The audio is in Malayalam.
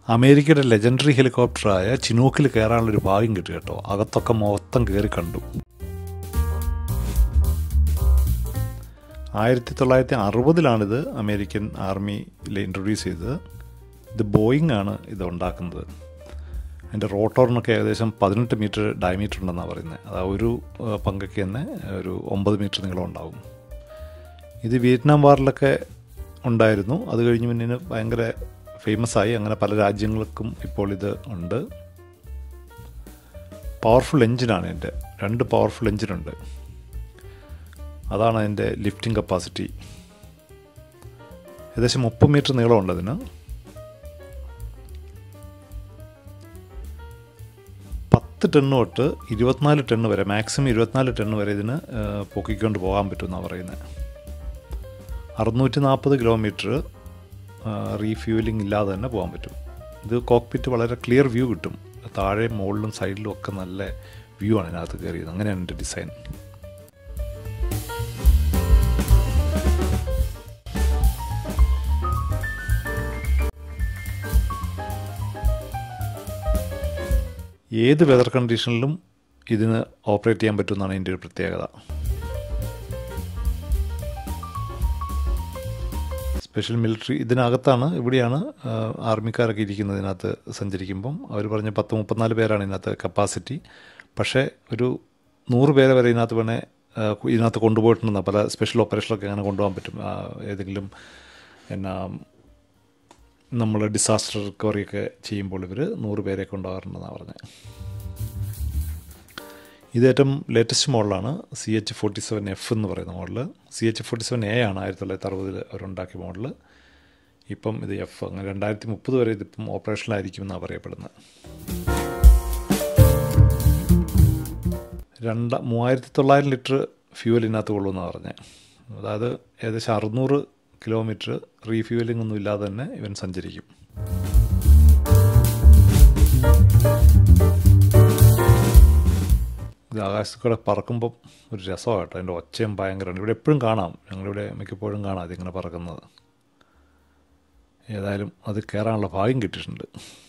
അമേരിക്കയുടെ ലെജൻഡറി ഹെലികോപ്റ്ററായ ചിനൂക്കിൽ കയറാനുള്ളൊരു ഭാഗ്യം കിട്ടി കേട്ടോ അകത്തൊക്കെ മൊത്തം കയറി കണ്ടു ആയിരത്തി തൊള്ളായിരത്തി അറുപതിലാണിത് അമേരിക്കൻ ആർമിയിൽ ഇൻട്രൊഡ്യൂസ് ചെയ്തത് ഇത് ബോയിങ് ആണ് ഇത് ഉണ്ടാക്കുന്നത് അതിൻ്റെ റോട്ടോറിനൊക്കെ ഏകദേശം പതിനെട്ട് മീറ്റർ ഡയമീറ്റർ ഉണ്ടെന്നാണ് പറയുന്നത് അത് ഒരു ഏഹ്, പങ്കയ്ക്ക് തന്നെ ഒരു ഒമ്പത് മീറ്റർ നീളം ഉണ്ടാവും ഇത് വിയറ്റ്നാം വാറിലൊക്കെ ഉണ്ടായിരുന്നു അത് കഴിഞ്ഞ് പിന്നെ ഭയങ്കര ഫേമസ് ആയി അങ്ങനെ പല രാജ്യങ്ങൾക്കും ഇപ്പോൾ ഇത് ഉണ്ട് പവർഫുൾ എഞ്ചിനാണ് എൻ്റെ രണ്ട് പവർഫുൾ എഞ്ചിനുണ്ട് അതാണ് അതിൻ്റെ ലിഫ്റ്റിംഗ് കപ്പാസിറ്റി ഏകദേശം മുപ്പത് മീറ്റർ നീളമുണ്ട് അതിന് പത്ത് ടണ്ണ് തൊട്ട് ഇരുപത്തിനാല് ടണ്ണ് വരെ മാക്സിമം ഇരുപത്തിനാല് ടണ്ണ് വരെ ഇതിന് ഏഹ്, പൊക്കിക്കൊണ്ട് പോകാൻ പറ്റുമെന്നാണ് പറയുന്നത് അറുന്നൂറ്റി നാൽപ്പത് കിലോമീറ്റർ റീഫ്യൂലിംഗ് ഇല്ലാതെ തന്നെ പോകാൻ പറ്റും ഇത് കോക്പിറ്റ് വളരെ ക്ലിയർ വ്യൂ കിട്ടും താഴെ മുകളിലും സൈഡിലും ഒക്കെ നല്ല വ്യൂ ആണ് ഇതിനകത്ത് കയറിയത് അങ്ങനെയാണ് എൻ്റെ ഡിസൈൻ ഏത് വെതർ കണ്ടീഷനിലും ഇതിന് ഓപ്പറേറ്റ് ചെയ്യാൻ പറ്റുമെന്നാണ് ഇതിൻ്റെ ഒരു പ്രത്യേകത സ്പെഷ്യൽ മിലിറ്ററി ഇതിനകത്താണ് ഇവിടെയാണ് ആ, ആർമിക്കാരൊക്കെ ഇരിക്കുന്നത് ഇതിനകത്ത് സഞ്ചരിക്കുമ്പം അവർ പറഞ്ഞ പത്ത് മുപ്പത്തിനാല് പേരാണ് ഇതിനകത്ത് കപ്പാസിറ്റി പക്ഷേ ഒരു നൂറ് പേരെ വരെ ഇതിനകത്ത് വേണേൽ ആ, ഇതിനകത്ത് കൊണ്ടുപോയിട്ടുണ്ടെന്ന് പല സ്പെഷ്യൽ ഓപ്പറേഷനൊക്കെ അങ്ങനെ കൊണ്ടുപോകാൻ പറ്റും ആ, ഏതെങ്കിലും എന്നാ നമ്മൾ ഡിസാസ്റ്റർ റിക്കവറി ഒക്കെ ചെയ്യുമ്പോൾ ഇവർ നൂറ് പേരെ കൊണ്ടുപോകാറുണ്ടെന്നാണ് പറഞ്ഞത് ഇത് ഏറ്റവും ലേറ്റസ്റ്റ് മോഡലാണ് C H forty seven F എന്ന് പറയുന്ന model C H forty seven A ആണ് ആയിരത്തി തൊള്ളായിരത്തി അറുപതിൽ അവരുണ്ടാക്കിയ മോഡൽ ഇപ്പം ഇത് എഫ് അങ്ങനെ രണ്ടായിരത്തി മുപ്പത് വരെ ഇതിപ്പം ഓപ്പറേഷനിലായിരിക്കും എന്നാണ് പറയപ്പെടുന്നത് രണ്ട് മൂവായിരത്തി തൊള്ളായിരം ലിറ്റർ ഫ്യൂവൽ ഇതിനകത്ത് കൊള്ളുമെന്നാണ് പറഞ്ഞത് അതായത് ഏകദേശം അറുന്നൂറ് കിലോമീറ്റർ റീഫ്യൂവലിംഗ് ഒന്നും ഇല്ലാതെ തന്നെ ഇവൻ സഞ്ചരിക്കും ഇത് ആകാശത്ത് കൂടെ പറക്കുമ്പം ഒരു രസമാണ് കേട്ടോ അതിൻ്റെ ഒച്ചയും ഭയങ്കരമാണ് ഇവിടെ എപ്പോഴും കാണാം ഞങ്ങളിവിടെ മിക്കപ്പോഴും കാണാം ഇതിങ്ങനെ പറക്കുന്നത് ഏതായാലും അത് കയറാനുള്ള ഭാഗ്യം കിട്ടിയിട്ടുണ്ട്